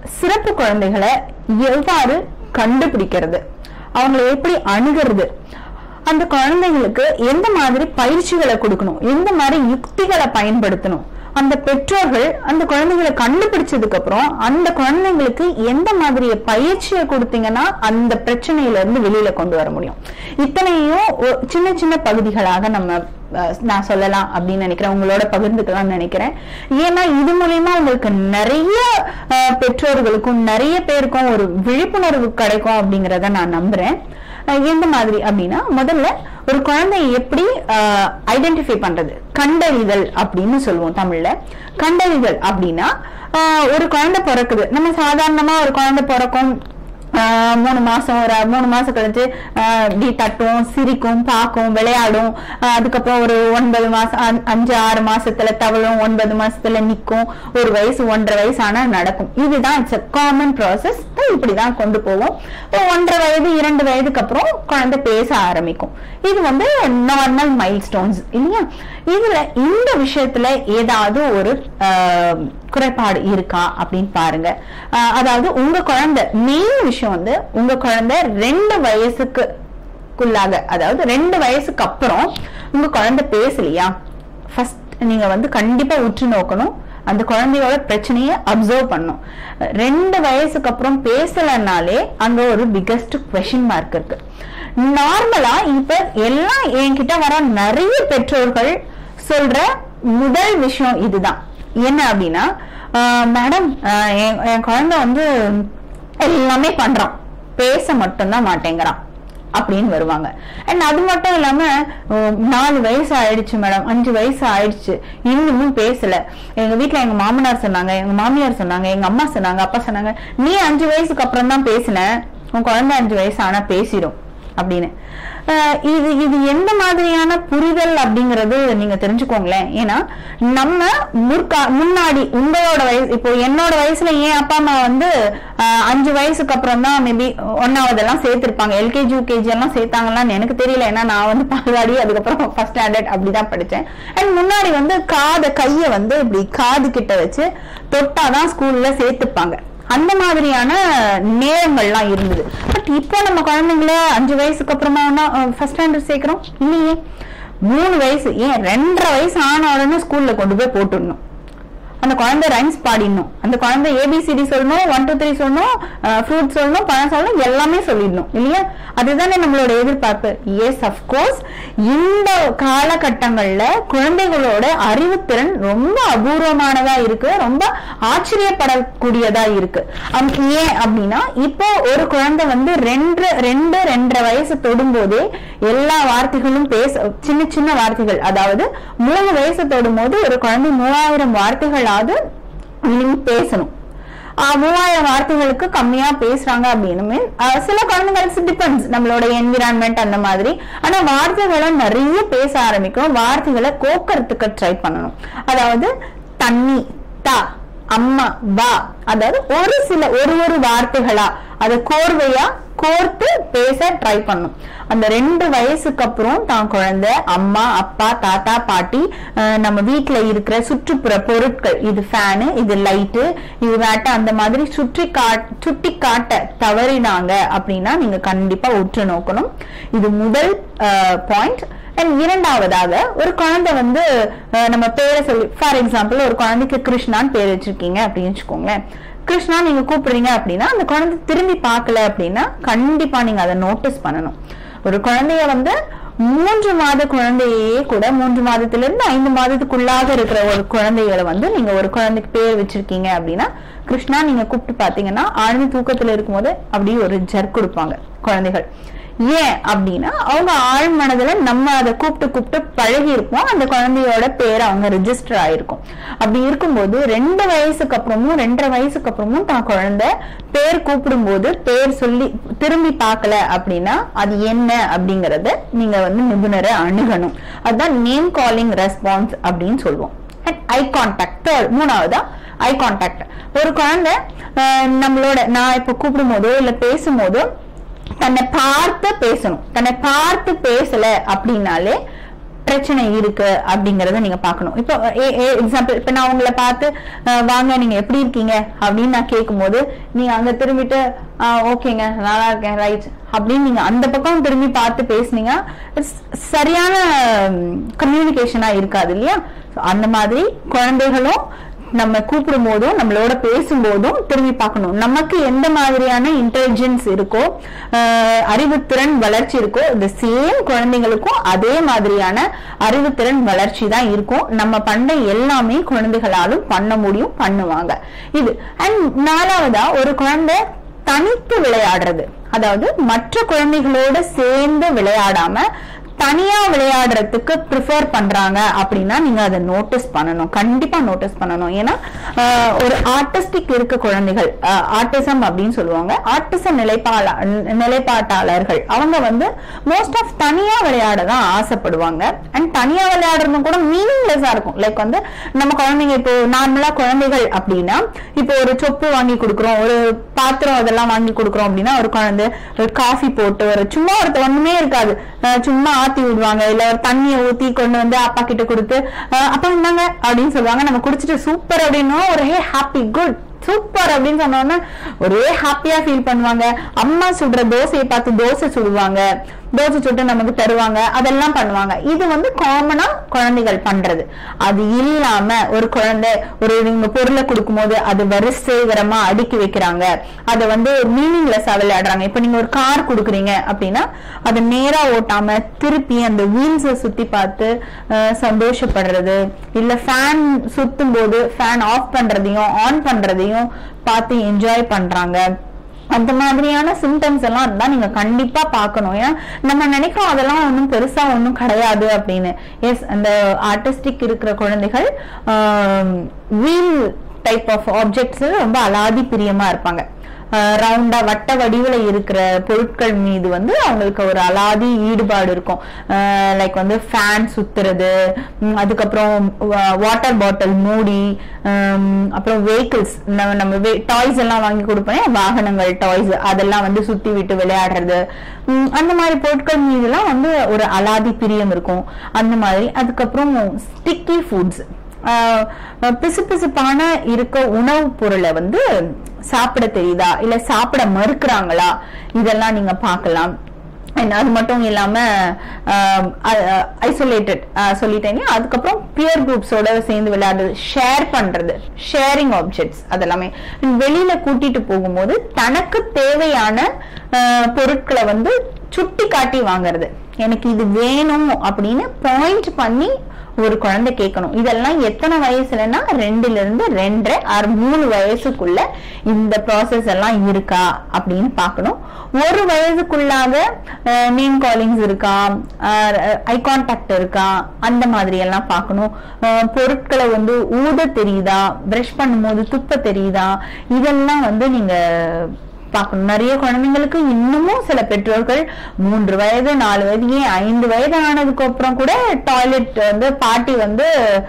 சிறப்பு குழந்தைகளை எவ்வாறு கண்டுபிடிக்கிறது அவங்களை எப்படி அணுகிறது அந்த குழந்தைங்களுக்கு எந்த மாதிரி பயிற்சிகளை கொடுக்கணும் எந்த மாதிரி யுக்திகளை பயன்படுத்தணும் அந்த பெற்றோர்கள் அந்த குழந்தைகளை கண்டுபிடிச்சதுக்கு அப்புறம் அந்த குழந்தைங்களுக்கு எந்த மாதிரி பயிற்சியை கொடுத்தீங்கன்னா அந்த பிரச்சனையில இருந்து வெளியில கொண்டு வர முடியும் இத்தனையும் ஒ- சின்ன சின்ன பகுதிகளாக நம்ம அஹ், நான் சொல்லலாம் அப்படின்னு நினைக்கிறேன் உங்களோட பகிர்ந்துக்கலாம்னு நினைக்கிறேன் ஏன்னா இது மூலியமா உங்களுக்கு நிறைய அஹ், பெற்றோர்களுக்கும் நிறைய பேருக்கும் ஒரு விழிப்புணர்வு கிடைக்கும் அப்படிங்கறத நான் நம்புறேன் அஹ் எந்த மாதிரி அப்படின்னா முதல்ல ஒரு குழந்தையை எப்படி ஐடென்டிஃபை பண்றது கண்டறிதல் அப்படின்னு சொல்லுவோம் தமிழ்ல கண்டறிதல் அப்படின்னா ஆஹ் ஒரு குழந்தை பிறக்குது நம்ம சாதாரணமா ஒரு குழந்தை பிறக்கும் ஆஹ் மூணு மாசம் ஒரு மூணு மாசம் கழிச்சு ஆஹ் இப்படி தட்டும் சிரிக்கும் பார்க்கும் விளையாடும் ஆஹ் அதுக்கப்புறம் ஒரு ஒன்பது மாசம் அஞ்- அஞ்சு ஆறு மாசத்துல தவழும் ஒன்பது மாசத்துல நிக்கும் ஒரு வயசு ஒன்றரை வயசு ஆனா நடக்கும் இதுதான் இட்ஸ் காமன் ப்ராசஸ் இப்படிதான் கொண்டு போவோம் ஒரு ஒன்றரை வயது இரண்டு வயதுக்கு அப்புறம் குழந்தை பேச ஆரம்பிக்கும் இது வந்து நார்மல் மைல் ஸ்டோன்ஸ் இல்லையா இதுல இந்த விஷயத்துல ஏதாவது ஒரு ஆஹ், குறைபாடு இருக்கா அப்படின்னு பாருங்க ஆஹ், அதாவது உங்க குழந்தை மெயின் விஷயம் வந்து உங்க குழந்தை ரெண்டு வயசுக்கு குள்ளாக அதாவது ரெண்டு வயசுக்கு அப்புறம் உங்க குழந்தை பேசலையா ஃபர்ஸ்ட் நீங்க வந்து கண்டிப்பா உற்று நோக்கணும் அந்த குழந்தையோட பிரச்சனையை அப்சர்வ் பண்ணும் ரெண்டு வயசுக்கு அப்புறம் பேசலனாலே அங்க ஒரு பிகஸ்ட் கொஷின் மார்க் இருக்கு நார்மலா இப்ப எல்லாம் என்கிட்ட வர நிறைய பெற்றோர்கள் சொல்ற முதல் விஷயம் இதுதான் என்ன அப்படின்னா மேடம் என் குழந்தை வந்து எல்லாமே பண்றான் பேச மட்டும்தான் மாட்டேங்கிறான் அப்படின்னு வருவாங்க அண்ட் அது மட்டும் இல்லாம உம், நாலு வயசு ஆயிடுச்சு மேடம் அஞ்சு வயசு ஆயிடுச்சு இன்னமும் பேசல எங்க வீட்ல எங்க மாமனார் சொன்னாங்க எங்க மாமியார் சொன்னாங்க எங்க அம்மா சொன்னாங்க அப்பா சொன்னாங்க நீ அஞ்சு வயசுக்கு அப்புறம் தான் பேசின உன் குழந்தை அஞ்சு வயசு ஆனா பேசிடும் அப்படின்னு அஹ் இது இது எந்த மாதிரியான புரிதல் அப்படிங்கறது நீங்க தெரிஞ்சுக்கோங்களேன் ஏன்னா நம்ம முற்கா முன்னாடி உங்களோட வயசு இப்போ என்னோட வயசுல என் அப்பா அம்மா வந்து அஹ், அஞ்சு வயசுக்கு அப்புறம் தான் மேபி ஒன்னாவதெல்லாம் சேர்த்திருப்பாங்க எல்கேஜி யூகேஜி எல்லாம் சேர்த்தாங்களான்னு எனக்கு தெரியல ஏன்னா நான் வந்து பால்வாடி அதுக்கப்புறம் ஃபர்ஸ்ட் ஸ்டாண்டர்ட் அப்படிதான் படிச்சேன் அண்ட் முன்னாடி வந்து காதை கைய வந்து இப்படி காது கிட்ட வச்சு தொட்டாதான் ஸ்கூல்ல சேர்த்துப்பாங்க அந்த மாதிரியான நேரங்கள்லாம் இருந்தது பட் இப்போ நம்ம குழந்தைங்கள அஞ்சு வயசுக்கு அப்புறமா ஃபர்ஸ்ட் ஸ்டாண்டர்ட் சேர்க்கிறோம் இல்லையே மூணு வயசு ஏன் ரெண்டரை வயசு ஆன உடனே ஸ்கூல்ல கொண்டு போய் போட்டுடணும் அந்த குழந்தை ரைம்ஸ் பாடிடணும் அந்த குழந்தை ஏபிசிடி சொல்லணும் ஒன் டூ த்ரீ சொல்லணும் ஃப்ரூட் சொல்லணும் பழம் சொல்லணும் எல்லாமே சொல்லிடணும் இல்லையா அதுதானே நம்மளோட எதிர்பார்ப்பு எஸ் அஃப்கோர்ஸ் இந்த காலகட்டங்கள்ல குழந்தைகளோட அறிவுத்திறன் ரொம்ப அபூர்வமானதா இருக்கு ரொம்ப ஆச்சரியப்படக்கூடியதா இருக்கு அம்- ஏன் அப்படின்னா இப்போ ஒரு குழந்தை வந்து ரெண்டு ரெண்டு ரெண்டரை வயசு தொடும்போதே எல்லா வார்த்தைகளும் பேச சின்ன சின்ன வார்த்தைகள் அதாவது மூணு வயசு தொடும்போது ஒரு குழந்தை மூவாயிரம் வார்த்தைகளாவது minimum பேசணும் ஆஹ் மூவாயிரம் வார்த்தைகளுக்கு கம்மியா பேசுறாங்க அப்படின்னு ஆஹ் சில குழந்தைங்களுக்கு டிபெண்ட்ஸ் நம்மளோட என்விரான்மெண்ட் அந்த மாதிரி ஆனா வார்த்தைகளை நிறைய பேச ஆரம்பிக்கும் வார்த்தைகளை கோக்கறதுக்கு ட்ரை பண்ணணும் அதாவது தண்ணி தா அம்மா வா அதாவது ஒரு சில ஒரு ஒரு வார்த்தைகளா அதை கோர்வையா கோர்த்து பேச ட்ரை பண்ணும் அந்த ரெண்டு வயசுக்கு அப்புறம் தான் குழந்தை அம்மா அப்பா தாத்தா பாட்டி அஹ் நம்ம வீட்ல இருக்கிற சுற்றுப்புற பொருட்கள் இது ஃபேனு இது லைட்டு இது வேட்ட அந்த மாதிரி சுற்றி காட் சுட்டி காட்ட தவறினாங்க அப்படின்னா நீங்க கண்டிப்பா உற்று நோக்கணும் இது முதல் பாயிண்ட் அண்ட் இரண்டாவதாக ஒரு குழந்தை வந்து அஹ், நம்ம பேரை சொல்லி ஃபார் எக்ஸாம்பிள் ஒரு குழந்தைக்கு கிருஷ்ணான்னு பேர் வச்சிருக்கீங்க அப்படின்னு வச்சுக்கோங்களேன் கிருஷ்ணா நீங்க கூப்பிடுறீங்க அப்படின்னா அந்த குழந்தை திரும்பி பார்க்கல அப்படின்னா கண்டிப்பா நீங்க அதை நோட்டீஸ் பண்ணணும் ஒரு குழந்தைய வந்து மூன்று மாத குழந்தையே கூட மூன்று மாதத்திலிருந்து ஐந்து மாதத்துக்குள்ளாக இருக்கிற ஒரு குழந்தைகளை வந்து நீங்க ஒரு குழந்தைக்கு பேர் வச்சிருக்கீங்க அப்படின்னா கிருஷ்ணா நீங்க கூப்பிட்டு பாத்தீங்கன்னா ஆழ்ந்த தூக்கத்துல இருக்கும்போது அப்படியே ஒரு ஜர்க் கொடுப்பாங்க குழந்தைகள் ஏன் அப்படின்னா அவங்க ஆழ் மனதுல நம்ம அதை கூப்பிட்டு கூப்பிட்டு பழகி இருப்போம் அந்த குழந்தையோட பேர் அவங்க ரெஜிஸ்டர் ஆயிருக்கும் அப்படி இருக்கும்போது ரெண்டு வயசுக்கு அப்புறமும் ரெண்டரை வயசுக்கு அப்புறமும் தான் குழந்தை பேர் கூப்பிடும்போது பேர் சொல்லி திரும்பி பார்க்கல அப்படின்னா அது என்ன அப்படிங்கறத நீங்க வந்து நிபுணரை அணுகணும் அதுதான் நேம் காலிங் ரெஸ்பான்ஸ் அப்படின்னு சொல்லுவோம் ஐ கான்டாக்ட் தேர்ட் மூணாவதா ஐ கான்டாக்ட் ஒரு குழந்தை அஹ், நம்மளோட நான் இப்ப கூப்பிடும் போதோ இல்ல பேசும்போதோ தன்னை பார்த்து பேசணும் தன்னை பார்த்து பேசல அப்படின்னாலே பிரச்சனை இருக்கு அப்படிங்கறத நீங்க பார்க்கணும் இப்போ எக்ஸாம்பிள் இப்ப நான் உங்களை பார்த்து அஹ், வாங்க நீங்க எப்படி இருக்கீங்க அப்படின்னு நான் கேட்கும்போது நீங்க அங்க திரும்பிட்டு ஓகேங்க நல்லா இருக்கேன் ரைட் அப்படின்னு நீங்க அந்த பக்கம் திரும்பி பார்த்து பேசுனீங்க it's சரியான கம்யூனிகேஷனா இருக்காது இல்லையா So, அந்த மாதிரி குழந்தைகளும் நம்ம கூப்பிடும் போதும் நம்மளோட பேசும்போதும் திரும்பி பார்க்கணும் நமக்கு எந்த மாதிரியான இன்டெலிஜென்ஸ் இருக்கோ அஹ், அறிவுத்திறன் வளர்ச்சி இருக்கோ இந்த சேம் குழந்தைங்களுக்கும் அதே மாதிரியான அறிவுத்திறன் வளர்ச்சி தான் இருக்கும் நம்ம பண்ண எல்லாமே குழந்தைகளாலும் பண்ண முடியும் பண்ணுவாங்க இது அண்ட் நாலாவதா ஒரு குழந்தை தனித்து விளையாடுறது அதாவது மற்ற குழந்தைகளோட சேர்ந்து விளையாடாம தனியா விளையாடுறதுக்கு ப்ரிஃபர் பண்றாங்க அப்படின்னா நீங்க அதை நோட்டீஸ் பண்ணணும் கண்டிப்பா நோட்டீஸ் பண்ணணும் ஏன்னா ஆஹ், ஒரு ஆர்டிஸ்டிக் இருக்க குழந்தைகள் ஆர்டிசம் அப்படின்னு சொல்லுவாங்க ஆர்டிசம் நிலைப்பாள நிலைப்பாட்டாளர்கள் அவங்க வந்து மோஸ்ட் ஆஃப் தனியா விளையாட தான் ஆசைப்படுவாங்க அண்ட் தனியா விளையாடுறதும் கூட மீனிங்லெஸ்ஸா இருக்கும் லைக் வந்து நம்ம குழந்தைங்க இப்போ நார்மலா குழந்தைகள் அப்படின்னா இப்போ ஒரு சொப்பு வாங்கி கொடுக்குறோம் ஒரு பாத்திரம் அதெல்லாம் வாங்கி கொடுக்குறோம் அப்படின்னா ஒரு குழந்தை ஒரு காஃபி போட்டு ஒரு சும்மா ஒரு ஒண்ணுமே இருக்காது அஹ் சும்மா ஆத்தி விடுவாங்க இல்ல ஒரு தண்ணியை ஊத்தி கொண்டு வந்து அப்பா கிட்ட கொடுத்து அஹ் அப்பா என்னங்க அப்படின்னு சொல்லுவாங்க நம்ம குடிச்சிட்டு சூப்பர் அப்படின்னா ஒரு ஹே ஹாப்பி குட் சூப்பர் அப்படின்னு சொன்னோன்னா ஒரே ஹாப்பியா ஃபீல் பண்ணுவாங்க அம்மா சுடுற தோசையை பார்த்து தோசை சுடுவாங்க தோசை சுட்டு நமக்கு தருவாங்க அதெல்லாம் பண்ணுவாங்க இது வந்து காமனா குழந்தைகள் பண்றது அது இல்லாம ஒரு குழந்தை ஒரு நீங்க பொருளை கொடுக்கும்போது அது வரிசைகரமா அடுக்கி வைக்கிறாங்க அதை வந்து மீனிங்லெஸ்ஸா விளையாடுறாங்க இப்ப நீங்க ஒரு கார் கொடுக்குறீங்க அப்படின்னா அதை நேரா ஓட்டாம திருப்பி அந்த வீல்ஸை சுத்தி பார்த்து அஹ், சந்தோஷப்படுறது இல்ல ஃபேன் சுத்தும் போது ஃபேன் ஆஃப் பண்றதையும் ஆன் பண்றதையும் பார்த்து என்ஜாய் பண்றாங்க அந்த மாதிரியான சிம்டம்ஸ் எல்லாம் இருந்தா நீங்க கண்டிப்பா பார்க்கணும் ஏன்னா நம்ம நினைக்கிறோம் அதெல்லாம் ஒன்றும் பெருசா ஒன்றும் கிடையாது அப்படின்னு எஸ் அந்த ஆர்டிஸ்டிக் இருக்கிற குழந்தைகள் வீல் டைப் ஆஃப் ஆப்ஜெக்ட்ஸ் ரொம்ப அலாதி பிரியமா இருப்பாங்க ரவுண்டா வட்ட வடிவுல இருக்கிற பொருட்கள் மீது வந்து அவங்களுக்கு ஒரு அலாதி ஈடுபாடு இருக்கும் லைக் வந்து ஃபேன் சுத்துறது உம், அதுக்கப்புறம் வாட்டர் பாட்டில் மூடி உம், அப்புறம் வெஹிக்கிள்ஸ் நம்ம நம்ம டாய்ஸ் எல்லாம் வாங்கி கொடுப்போம் வாகனங்கள் டாய்ஸ் அதெல்லாம் வந்து சுத்தி விட்டு விளையாடுறது உம், அந்த மாதிரி பொருட்கள் மீதுலாம் வந்து ஒரு அலாதி பிரியம் இருக்கும் அந்த மாதிரி அதுக்கப்புறம் ஸ்டிக்கி ஃபுட்ஸ் பிசுபிசுப்பான இருக்க உணவுப் பொருளை வந்து சாப்பிட தெரியுதா இல்ல சாப்பிட மறுக்கிறாங்களா இதெல்லாம் நீங்க பார்க்கலாம் And அது மட்டும் இல்லாம ஐசோலேட்டட் சொல்லிட்டேங்க அதுக்கப்புறம் பியர் குரூப்ஸோட சேர்ந்து விளையாடுறது ஷேர் பண்றது ஷேரிங் ஆப்ஜெக்ட்ஸ் அதெல்லாமே வெளியில கூட்டிட்டு போகும்போது தனக்கு தேவையான அஹ், பொருட்களை வந்து சுட்டி காட்டி வாங்குறது எனக்கு இது வேணும் அப்படின்னு பாயிண்ட் பண்ணி ஒரு குழந்தை கேட்கணும் இதெல்லாம் எத்தனை வயசுலன்னா ரெண்டுல இருந்து ரெண்டரை ஆறு மூணு வயசுக்குள்ள இந்த ப்ராசஸ் எல்லாம் இருக்கா அப்படின்னு பார்க்கணும் ஒரு வயதுக்குள்ளாக நேம் காலிங்ஸ் இருக்கா ஐ கான்டாக்ட் இருக்கா அந்த மாதிரி எல்லாம் பார்க்கணும் அஹ், பொருட்களை வந்து ஊத தெரியுதா பிரஷ் பண்ணும்போது துப்ப தெரியுதா இதெல்லாம் வந்து நீங்க பார்க்கணும் நிறைய குழந்தைங்களுக்கு இன்னமும் சில பெற்றோர்கள் மூன்று வயது நாலு வயது ஏன் ஐந்து வயது ஆனதுக்கு அப்புறம் கூட டாய்லெட் வந்து பாட்டி வந்து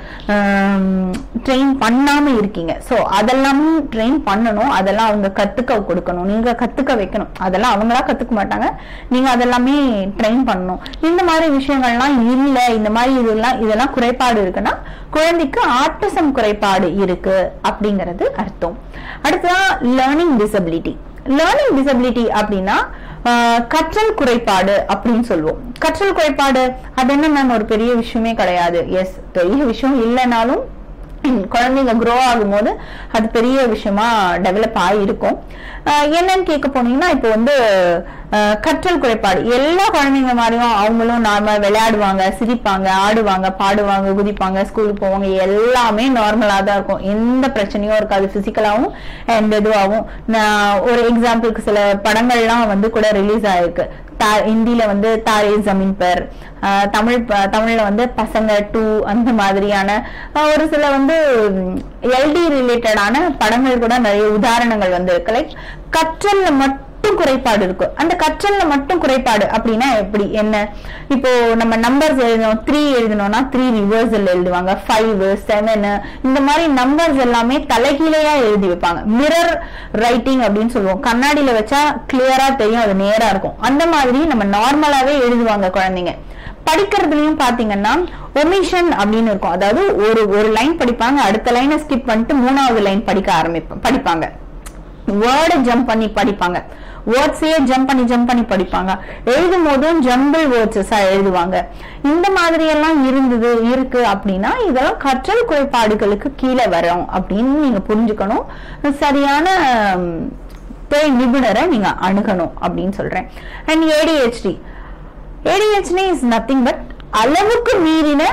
ட்ரெயின் பண்ணாம இருக்கீங்க சோ அதெல்லாமும் ட்ரெயின் பண்ணணும் அதெல்லாம் அவங்க கத்துக்க கொடுக்கணும் நீங்க கத்துக்க வைக்கணும் அதெல்லாம் அவங்களா கத்துக்க மாட்டாங்க நீங்க அதெல்லாமே ட்ரெயின் பண்ணணும் இந்த மாதிரி விஷயங்கள்லாம் இல்ல இந்த மாதிரி இதெல்லாம் இதெல்லாம் குறைபாடு இருக்குன்னா குழந்தைக்கு ஆட்டிசம் குறைபாடு இருக்கு அப்படிங்கிறது அர்த்தம் அடுத்ததான் லேர்னிங் டிசபிலிட்டி லேர்னிங் டிசபிலிட்டி அப்படின்னா ஆஹ், கற்றல் குறைபாடு அப்படின்னு சொல்லுவோம் கற்றல் குறைபாடு அது என்ன மேம் ஒரு பெரிய விஷயமே கிடையாது எஸ் பெரிய விஷயம் இல்லைனாலும் ம், குழந்தைங்க க்ரோ ஆகும்போது அது பெரிய விஷயமா டெவலப் ஆகிருக்கும் ஆஹ் என்னன்னு கேட்க போனீங்கன்னா இப்போ வந்து ஆஹ் கற்றல் குறைபாடு எல்லா குழந்தைங்க மாதிரியும் அவங்களும் நார்மல் விளையாடுவாங்க சிரிப்பாங்க ஆடுவாங்க பாடுவாங்க குதிப்பாங்க ஸ்கூலுக்கு போவாங்க எல்லாமே நார்மலா தான் இருக்கும் எந்த பிரச்சனையும் இருக்காது பிசிக்கலாவும் அண்ட் இதுவாகவும் நான் ஒரு எக்ஸாம்பிளுக்கு சில படங்கள்லாம் வந்து கூட ரிலீஸ் ஆயிருக்கு தா- ஹிந்தில வந்து தாரே ஜமீன் பர் ஆஹ் தமிழ் ப- தமிழ்ல வந்து பசங்க டூ அந்த மாதிரியான ஆஹ் ஒரு சில வந்து எல்டி ரிலேட்டடான படங்கள் கூட நிறைய உதாரணங்கள் வந்து இருக்கு லைக் கற்றல்ல மட்டும் குறைபாடு இருக்கு அந்த கற்றல்ல மட்டும் குறைபாடு அப்படின்னா எப்படி என்ன இப்போ நம்ம நம்பர்ஸ் எழுதணும் த்ரீ எழுதணும்னா த்ரீ ரிவர்சல் எழுதுவாங்க ஃபைவ் செவன் இந்த மாதிரி நம்பர்ஸ் எல்லாமே தலைகீழையா எழுதி வைப்பாங்க மிரர் ரைட்டிங் அப்படின்னு சொல்லுவோம் கண்ணாடியில வச்சா கிளியரா தெரியும் அது நேரா இருக்கும் அந்த மாதிரி நம்ம நார்மலாவே எழுதுவாங்க குழந்தைங்க படிக்கிறதுலயும் பாத்தீங்கன்னா ஒமிஷன் அப்படின்னு இருக்கும் அதாவது ஒரு ஒரு லைன் படிப்பாங்க அடுத்த லைனை ஸ்கிப் பண்ணிட்டு மூணாவது லைன் படிக்க ஆரம்பிப்பாங்க படிப்பாங்க வேர்டை ஜம்ப் பண்ணி படிப்பாங்க வேர்ட்ஸையே ஜம்ப் பண்ணி ஜம்ப் பண்ணி படிப்பாங்க எழுதும் போதும் ஜம்பிள் வேர்ட்ஸஸா எழுதுவாங்க இந்த மாதிரி எல்லாம் இருந்தது இருக்கு அப்படின்னா இதெல்லாம் கற்றல் குறைபாடுகளுக்கு கீழே வரும் அப்படின்னு நீங்க புரிஞ்சுக்கணும் சரியான ம், துறை நிபுணரை நீங்க அணுகணும் அப்படின்னு சொல்றேன் and ADHD ADHD is nothing but அளவுக்கு மீறின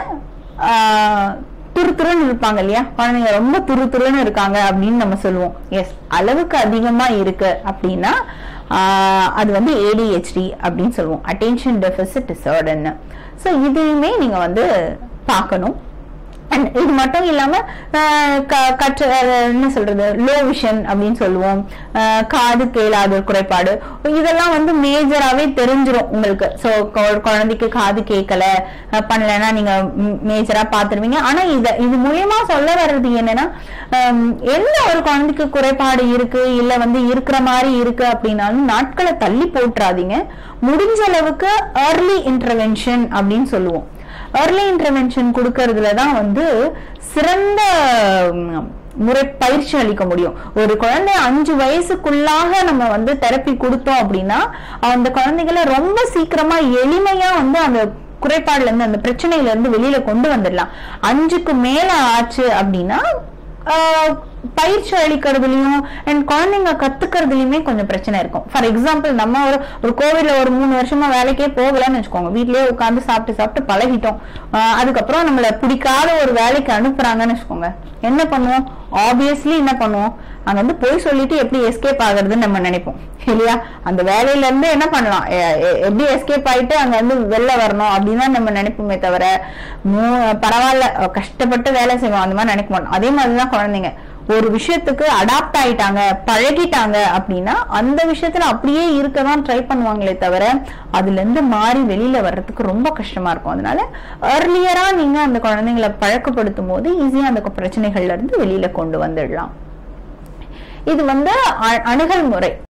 ஆஹ், துருதுருன்னு இருப்பாங்க இல்லையா குழந்தைங்க ரொம்ப துருதுருன்னு இருக்காங்க அப்படின்னு நம்ம சொல்லுவோம் எஸ் அளவுக்கு அதிகமா இருக்கு அப்படின்னா ஆஹ், அது வந்து ஏடிஹெச்டி அப்படின்னு சொல்லுவோம் அட்டென்ஷன் டெபிசிட் டிசார்டர்னு ஸோ இதையுமே நீங்க வந்து பார்க்கணும் And இது மட்டும் இல்லாம ஆஹ் க- கற்ற அஹ் என்ன சொல்றது லோ விஷன் அப்படின்னு சொல்லுவோம் ஆஹ் காது கேளாத குறைபாடு இதெல்லாம் வந்து மேஜராவே தெரிஞ்சிரும் உங்களுக்கு சோ குழந்தைக்கு காது கேட்கல அஹ் பண்ணலைன்னா நீங்க மேஜரா பாத்துருவீங்க ஆனா இத இது மூலியமா சொல்ல வர்றது என்னன்னா ஹம், எந்த ஒரு குழந்தைக்கு குறைபாடு இருக்கு இல்ல வந்து இருக்கிற மாதிரி இருக்கு அப்படின்னாலும் நாட்களை தள்ளி போட்டுறாதீங்க முடிஞ்ச அளவுக்கு ஏர்லி இன்டர்வென்ஷன் அப்படின்னு சொல்லுவோம் ஏர்லி இன்டர்வென்ஷன் கொடுக்கறதுல தான் வந்து சிறந்த ம், முறை பயிற்சி அளிக்க முடியும் ஒரு குழந்தை அஞ்சு வயசுக்குள்ளாக நம்ம வந்து தெரப்பி கொடுத்தோம் அப்படின்னா அந்த குழந்தைகளை ரொம்ப சீக்கிரமா எளிமையா வந்து அந்த குறைபாடுல இருந்து அந்த பிரச்சனையில இருந்து வெளியில கொண்டு வந்துடலாம் அஞ்சுக்கு மேல ஆச்சு அப்படின்னா ஆஹ், பயிற்சி அளிக்கிறதுலயும் அண்ட் குழந்தைங்க கத்துக்கிறதுலயுமே கொஞ்சம் பிரச்சனை இருக்கும் ஃபார் எக்ஸாம்பிள் நம்ம ஒரு ஒரு கோவிட்ல ஒரு மூணு வருஷமா வேலைக்கே போகலன்னு வச்சுக்கோங்க வீட்லயே உட்காந்து சாப்பிட்டு சாப்பிட்டு பழகிட்டோம் ஆஹ், அதுக்கப்புறம் நம்மள பிடிக்காத ஒரு வேலைக்கு அனுப்புறாங்கன்னு வச்சுக்கோங்க என்ன பண்ணுவோம் ஆப்வியஸ்லி என்ன பண்ணுவோம் அங்க வந்து போய் சொல்லிட்டு எப்படி எஸ்கேப் ஆகுறதுன்னு நம்ம நினைப்போம் இல்லையா அந்த வேலையில இருந்து என்ன பண்ணலாம் எ- எ- எப்படி எஸ்கேப் ஆயிட்டு அங்க வந்து வெளில வரணும் அப்படின்னு தான் நம்ம நினைப்போமே தவிர மூ- பரவாயில்ல அஹ் கஷ்டப்பட்டு வேலை செய்வோம் அந்த மாதிரி நினைக்க மாட்டோம் அதே மாதிரிதான் குழந்தைங்க ஒரு விஷயத்துக்கு அடாப்ட் ஆயிட்டாங்க பழகிட்டாங்க அப்படின்னா அந்த விஷயத்துல அப்படியே இருக்க தான் ட்ரை பண்ணுவாங்களே தவிர அதுல இருந்து மாறி வெளியில வர்றதுக்கு ரொம்ப கஷ்டமா இருக்கும் அதனால ஏர்லியரா நீங்க அந்த குழந்தைங்களை பழக்கப்படுத்தும் போது ஈஸியா அந்த பிரச்சனைகள்ல இருந்து வெளியில கொண்டு வந்துடலாம் இது வந்து அ- அணுகல் முறை